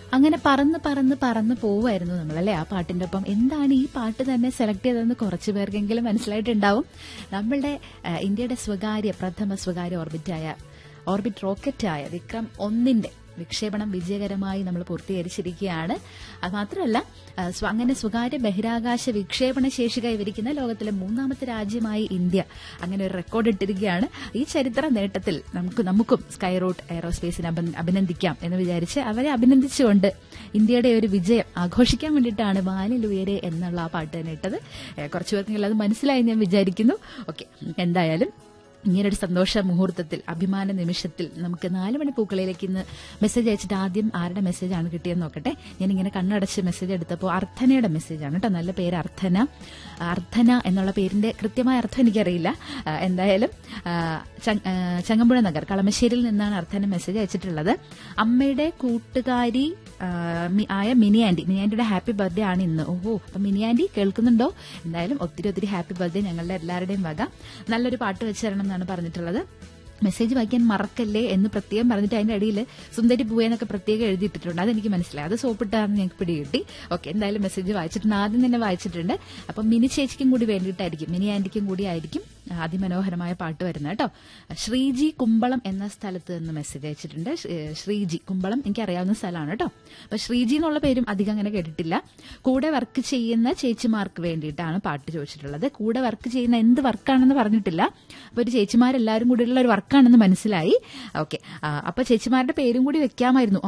അങ്ങനെ പറന്ന് പറന്ന് പറന്ന് പോവായിരുന്നു നമ്മൾ അല്ലെ ആ പാട്ടിന്റെ ഒപ്പം എന്താണ് ഈ പാട്ട് തന്നെ സെലക്ട് ചെയ്തതെന്ന് കുറച്ചു പേർക്കെങ്കിലും മനസ്സിലായിട്ടുണ്ടാവും നമ്മളുടെ ആ, ഇന്ത്യയുടെ സ്വകാര്യ പ്രഥമ സ്വകാര്യ ഓർബിറ്റായ ഓർബിറ്റ് റോക്കറ്റായ വിക്രം ഒന്നിന്റെ വിക്ഷേപണം വിജയകരമായി നമ്മൾ പൂർത്തീകരിച്ചിരിക്കുകയാണ് അത് മാത്രമല്ല ആ, സ്വ- അങ്ങനെ സ്വകാര്യ ബഹിരാകാശ വിക്ഷേപണ ശേഷി കൈവരിക്കുന്ന ലോകത്തിലെ മൂന്നാമത്തെ രാജ്യമായി ഇന്ത്യ അങ്ങനെ ഒരു റെക്കോർഡ് ഇട്ടിരിക്കുകയാണ് ഈ ചരിത്ര നേട്ടത്തിൽ നമുക്ക് നമുക്കും സ്കൈ റൂട്ട് എയറോസ്പേസിനെ അഭി- അഭിനന്ദിക്കാം എന്ന് വിചാരിച്ച് അവരെ അഭിനന്ദിച്ചുകൊണ്ട് ഇന്ത്യയുടെ ഒരു വിജയം ആഘോഷിക്കാൻ വേണ്ടിയിട്ടാണ് വാനിലുയരെ എന്നുള്ള ആ പാട്ട് തന്നെ ഇട്ടത് ഏ, കുറച്ചു പേർക്കെങ്കിലും അത് മനസ്സിലായി ഞാൻ വിചാരിക്കുന്നു ഓക്കെ എന്തായാലും ഇങ്ങനൊരു സന്തോഷ മുഹൂർത്തത്തിൽ അഭിമാന നിമിഷത്തിൽ നമുക്ക് നാല് മണി പൂക്കളിലേക്ക് ഇന്ന് മെസ്സേജ് അയച്ചിട്ട് ആദ്യം ആരുടെ മെസ്സേജാണ് കിട്ടിയെന്ന് നോക്കട്ടെ ഞാൻ ഇങ്ങനെ കണ്ണടച്ച് മെസ്സേജ് എടുത്തപ്പോൾ അർത്ഥനയുടെ മെസ്സേജാണ് കേട്ടോ നല്ല പേര് അർത്ഥന അർത്ഥന എന്നുള്ള പേരിന്റെ കൃത്യമായ അർത്ഥം എനിക്കറിയില്ല ആ, എന്തായാലും ആ, ചങ്- ആ, ചങ്ങമ്പുഴ നഗർ കളമശ്ശേരിയിൽ നിന്നാണ് അർത്ഥന മെസ്സേജ് അയച്ചിട്ടുള്ളത് അമ്മയുടെ കൂട്ടുകാരി ആ, മി- ആയ മിനി ആന്റി മിനി ആന്റിയുടെ ഹാപ്പി ബർത്ത്ഡേ ആണ് ഇന്ന് ഓഹോ അപ്പൊ മിനി ആന്റി കേൾക്കുന്നുണ്ടോ എന്തായാലും ഒത്തിരി ഒത്തിരി ഹാപ്പി ബർത്ത്ഡേ ഞങ്ങളുടെ എല്ലാവരുടെയും വക നല്ലൊരു പാട്ട് വെച്ച് തരണം എന്നാണ് പറഞ്ഞിട്ടുള്ളത് മെസ്സേജ് വായിക്കാൻ മറക്കല്ലേ എന്ന് പ്രത്യേകം പറഞ്ഞിട്ട് അതിന്റെ അടിയിൽ സുന്ദരി പൂവെന്നൊക്കെ പ്രത്യേകം എഴുതിയിട്ടിട്ടുണ്ട് അതെനിക്ക് മനസ്സിലായി അത് സോപ്പിട്ടാന്ന് ഞങ്ങൾക്ക് പിടികിട്ടി ഓക്കെ എന്തായാലും മെസ്സേജ് വായിച്ചിട്ടുണ്ട് ആദ്യം തന്നെ വായിച്ചിട്ടുണ്ട് അപ്പം മിനി ചേച്ചിക്കും കൂടി വേണ്ടിയിട്ടായിരിക്കും മിനി ആന്റിക്കും കൂടി ആയിരിക്കും ആ, അതിമനോഹരമായ പാട്ട് വരുന്നത് കേട്ടോ ശ്രീജി കുമ്പളം എന്ന സ്ഥലത്ത് നിന്ന് മെസ്സേജ് അയച്ചിട്ടുണ്ട് ശ്രീ- ശ്രീജി കുമ്പളം എനിക്ക് അറിയാവുന്ന സ്ഥലമാണ് കേട്ടോ അപ്പൊ ശ്രീജി എന്നുള്ള പേരും അധികം അങ്ങനെ കേട്ടിട്ടില്ല കൂടെ വർക്ക് ചെയ്യുന്ന ചേച്ചിമാർക്ക് വേണ്ടിയിട്ടാണ് പാട്ട് ചോദിച്ചിട്ടുള്ളത് കൂടെ വർക്ക് ചെയ്യുന്ന എന്ത് വർക്കാണെന്ന് പറഞ്ഞിട്ടില്ല അപ്പൊ ഒരു ചേച്ചിമാരെല്ലാവരും കൂടിയുള്ള ഒരു വർക്കാണെന്ന് മനസ്സിലായി ഓക്കെ അപ്പൊ ചേച്ചിമാരുടെ പേരും കൂടി വെക്കാമായിരുന്നു